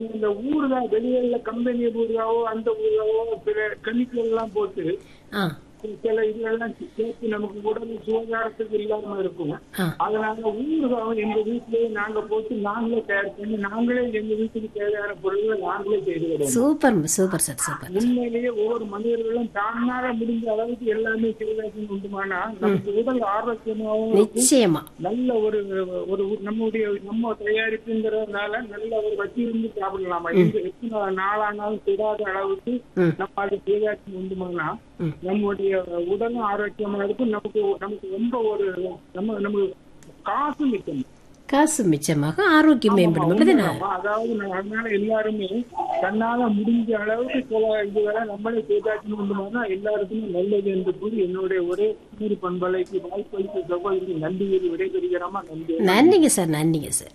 இந்த ஊறுகாய் வெளியில கம்பெனி ஊறுகாவோ அந்த ஊறுகாவோ சில கெமிக்கல் எல்லாம் போட்டு ஆ சில இதெல்லாம் சேர்த்து நமக்கு உடல் சுகாதாரத்துக்கு இல்லாம இருக்கும் ஆ. அதனால ஊறுகாவும் எங்க வீட்டிலேயே நாங்க போட்டு நாங்களே தயார் பண்ணி நாங்களே எங்க வீட்டுக்கு தேவையான பொருட்களை நாங்களே செய்து விடுவோம் சூப்பர் சூப்பர் சார் சூப்பர் உண்மையிலேயே ஒவ்வொரு மனிதர்களும் தானாக முடிஞ்ச அளவுக்கு எல்லாமே செய்தாச்சு உண்டுமானா நமக்கு உடல் ஆரோக்கியமாகவும் இருக்கும். நிச்சயமா நல்ல ஒரு ஒரு நம்முடைய நம்ம தயாரிப்புங்கிறதுனால நல்ல ஒரு வச்சிருந்து சாப்பிடலாம் இது எத்தனை நாளானாலும் சுடாத அளவுக்கு ம். நம்ம அது செய்தாச்சு உண்டுமானா ம். நம்முடைய உடலும் ஆரோக்கியமா இருக்கும் நமக்கு நமக்கு ரொம்ப ஒரு நம்ம நமக்கு காசு மிச்சம் காசு மிச்சமாக ஆரோக்கியம் மேம்படும் அப்படிதானே ஆமா, அதாவது நான் அதனால எல்லாருமே தன்னால முடிஞ்ச அளவுக்கு சில இதுகளை நம்மளே செய்தாச்சு உண்டுமானா எல்லாருக்குமே நல்லது என்று கூறி என்னுடைய ஒரே கூறி பண்பலைக்கு வாய்ப்பளித்த சகோதரி நன்றி விடைபெறுகிறோமா நன்றி நன்றிங்க சார் நன்றிங்க சார்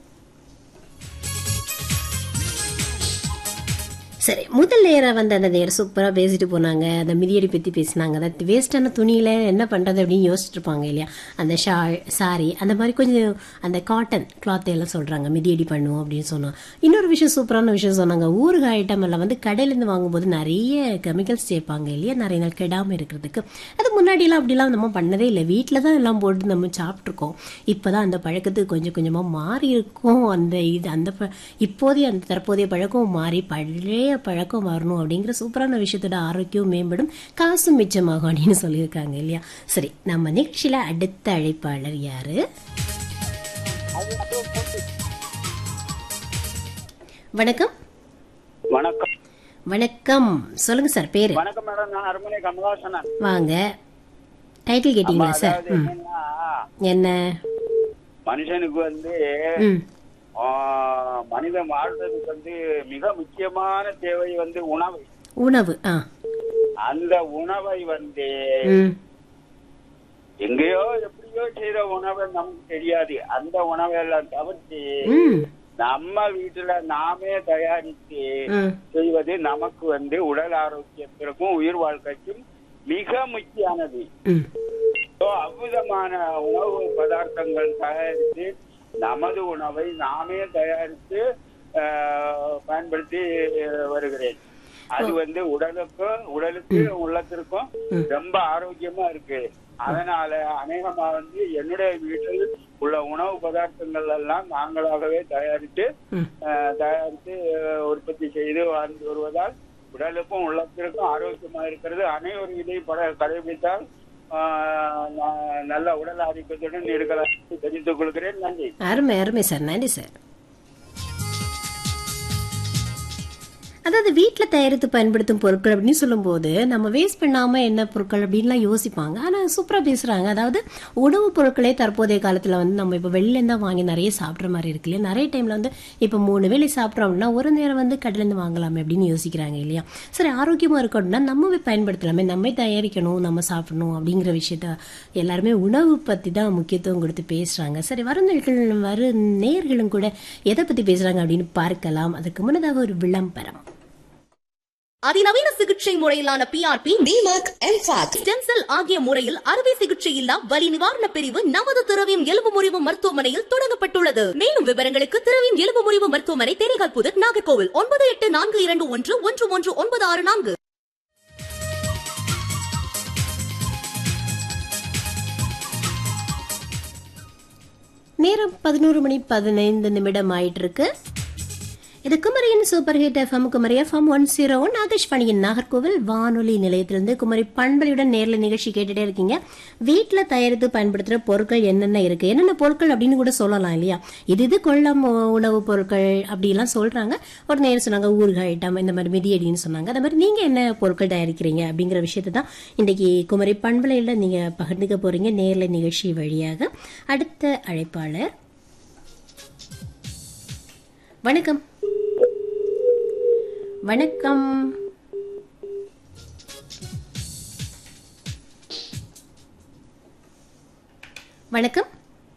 சரி முதல் நேரம் வந்து அந்த நேரம் சூப்பராக பேசிட்டு போனாங்க அந்த மிதியடி பற்றி பேசினாங்க அந்த வேஸ்டான துணியில் என்ன பண்ணுறது அப்படின்னு யோசிச்சுட்டு இருப்பாங்க இல்லையா அந்த ஷால் சாரி அந்த மாதிரி கொஞ்சம் அந்த காட்டன் கிளாத் எல்லாம் சொல்கிறாங்க மிதியடி பண்ணுவோம் அப்படின்னு சொன்னோம் இன்னொரு விஷயம் சூப்பரான விஷயம் சொன்னாங்க ஊறுகாய் ஐட்டம் எல்லாம் வந்து கடையிலேருந்து வாங்கும்போது நிறைய கெமிக்கல்ஸ் சேர்ப்பாங்க இல்லையா நிறைய நாள் கெடாமல் இருக்கிறதுக்கு அது முன்னாடியெல்லாம் அப்படிலாம் நம்ம பண்ணதே இல்லை வீட்டில் தான் எல்லாம் போட்டு நம்ம சாப்பிட்ருக்கோம் இப்போ தான் அந்த பழக்கத்துக்கு கொஞ்சம் கொஞ்சமாக மாறி இருக்கும் அந்த இது அந்த ப- இப்போதைய அந்த தற்போதைய பழக்கம் மாறி பழைய பழக்கம் வரணும் அப்படிங்கிற சூப்பரான விஷயத்தோட ஆரோக்கியம் மேம்படும் காசும் மிச்சமாகும் அப்படின்னு சொல்லியிருக்காங்க இல்லையா சரி நம்ம நிகழ்ச்சியில் அடுத்த அழைப்பாளர் யாரு வணக்கம் வணக்கம் வணக்கம் சொல்லுங்க சார் பேரு வணக்கம் மேடம் நான் அருமனை கமலாசனன் வாங்க டைட்டில் கேட்டீங்களா சார் அதாவது ம் என்னன்னா என்ன மனுஷனுக்கு வந்து ம் ஆ, மனிதன் வாழ்றதுக்கு வந்து மிக முக்கியமான தேவை வந்து உணவு உணவு ஆ அந்த உணவை வந்து ம் எங்கேயோ எப்படியோ செய்யற உணவை நமக்கு தெரியாது அந்த உணவை எல்லாம் தவிர்த்து ம் நம்ம வீட்டுல நாமே தயாரித்து ம் செய்வது நமக்கு வந்து உடல் ஆரோக்கியத்திற்கும் உயிர் வாழ்க்கைக்கும் மிக முக்கியமானது ம் So, அவ்விதமான உணவு பதார்த்தங்கள் தயாரித்து நமது உணவை நாமே தயாரித்து ஆஹ், பயன்படுத்தி வருகிறேன் அது வந்து உடலுக்கும் உடலுக்கு உள்ளத்திற்கும் ரொம்ப ஆரோக்கியமா இருக்கு அதனால அநேகமா வந்து என்னுடைய வீட்டில் உள்ள உணவு பதார்த்தங்கள் எல்லாம் நாங்களாகவே தயாரித்து ம். ஆஹ், தயாரித்து ஆஹ், உற்பத்தி செய்து வாழ்ந்து வருவதால் உடலுக்கும் உள்ளத்திற்கும் ஆரோக்கியமா இருக்கிறது அனைவரும் இதை பட கடைபிடித்தால் ஆஹ், ந- நல்ல உடல் ஆரோக்கியத்துடன் இருக்கலாம் என்று தெரிவித்துக் கொள்கிறேன் நன்றி அருமை அருமை சார் நன்றி சார் அதாவது வீட்டில் தயாரித்து பயன்படுத்தும் பொருட்கள் அப்படின்னு சொல்லும்போது நம்ம வேஸ்ட் பண்ணாமல் என்ன பொருட்கள் அப்படின்லாம் யோசிப்பாங்க ஆனால் சூப்பராக பேசுகிறாங்க அதாவது உணவுப் பொருட்களே தற்போதைய காலத்தில் வந்து நம்ம இப்போ வெளிலேருந்து தான் வாங்கி நிறைய சாப்பிட்ற மாதிரி இருக்கு இல்லையா நிறைய டைமில் வந்து இப்போ மூணு வேளை சாப்பிட்றோம் அப்படின்னா ஒரு நேரம் வந்து கடையிலேருந்து வாங்கலாமே அப்படின்னு யோசிக்கிறாங்க இல்லையா சரி ஆரோக்கியமாக இருக்கணும்னா நம்மவே பயன்படுத்தலாமே நம்மே தயாரிக்கணும் நம்ம சாப்பிடணும் அப்படிங்கிற விஷயத்த எல்லாருமே உணவு பற்றி தான் முக்கியத்துவம் கொடுத்து பேசுகிறாங்க சரி வருந்தர்கள் வரும் நேர்களும் கூட எதை பற்றி பேசுகிறாங்க அப்படின்னு பார்க்கலாம் அதுக்கு முன்னதாக ஒரு விளம்பரம் அதிநவீன சிகிச்சை முறையிலான PRP DMAC MFAT stem cell ஆகிய முறையில் அறுவை சிகிச்சை இல்லா வலி நிவாரண பிரிவு நமது திரவியம் எலும்பு முறிவு மருத்துவமனையில் தொடங்கப்பட்டுள்ளது மேலும் விவரங்களுக்கு திரவியம் எலும்பு முறிவு மருத்துவமனை தேனிகால் புதர் நாகர்கோவில் ஒன்பது எட்டு நான்கு இரண்டு ஒன்று ஒன்று ஒன்று ஒன்பது ஆறு நான்கு நேரம் பதினோரு மணி பதினைந்து நிமிடம் ஆயிட்டு இருக்கு இது குமரியின் super hit FM Kumari FM one zero one ஆகாஷ்வாணியின் நாகர்கோவில் வானொலி நிலையத்திலிருந்து குமரி பண்பலையுடன் நேரில் நிகழ்ச்சி கேட்டுட்டே இருக்கீங்க வீட்டில் தயாரித்து பயன்படுத்துகிற பொருட்கள் என்னென்ன இருக்கு என்னென்ன பொருட்கள் அப்படின்னு கூட சொல்லலாம் இல்லையா இது இது கொள்ளம் உ- உணவுப் பொருட்கள் அப்படிலாம் சொல்றாங்க ஒரு நேரம் சொன்னாங்க ஊறுகாய் ஐட்டம் இந்த மாதிரி மிதியடின்னு சொன்னாங்க அந்த மாதிரி நீங்க என்ன பொருட்கள் தயாரிக்கிறீங்க அப்படிங்கிற விஷயத்தை தான் இன்னைக்கு குமரி பண்பலையில் நீங்க பகிர்ந்துக்க போறீங்க நேரில் நிகழ்ச்சி வழியாக அடுத்த அழைப்பாளர் வணக்கம் வணக்கம் வணக்கம்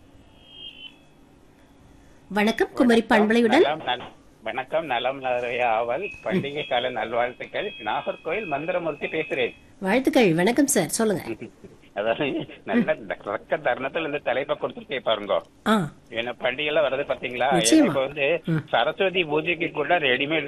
வணக்கம் குமரி பண்பலையுடன் நலம் நல்- வணக்கம் நலம் நிறைய ஆவல் பண்டிகை கால நல்வாழ்த்துக்கள் நாகர்கோயில் மந்திரமூர்த்தி பேசுறேன் வாழ்த்துக்கள் வணக்கம் சார் சொல்லுங்க அதாவது நல்ல தக்க தருணத்துல இந்த தலைப்பை கொடுத்துருக்கே பாருங்க ஆ ஏன்னா பண்டிகை எல்லாம் வருது பாத்தீங்களா நிச்சயமா. இப்ப வந்து சரஸ்வதி பூஜைக்கு கூட ரெடிமேட்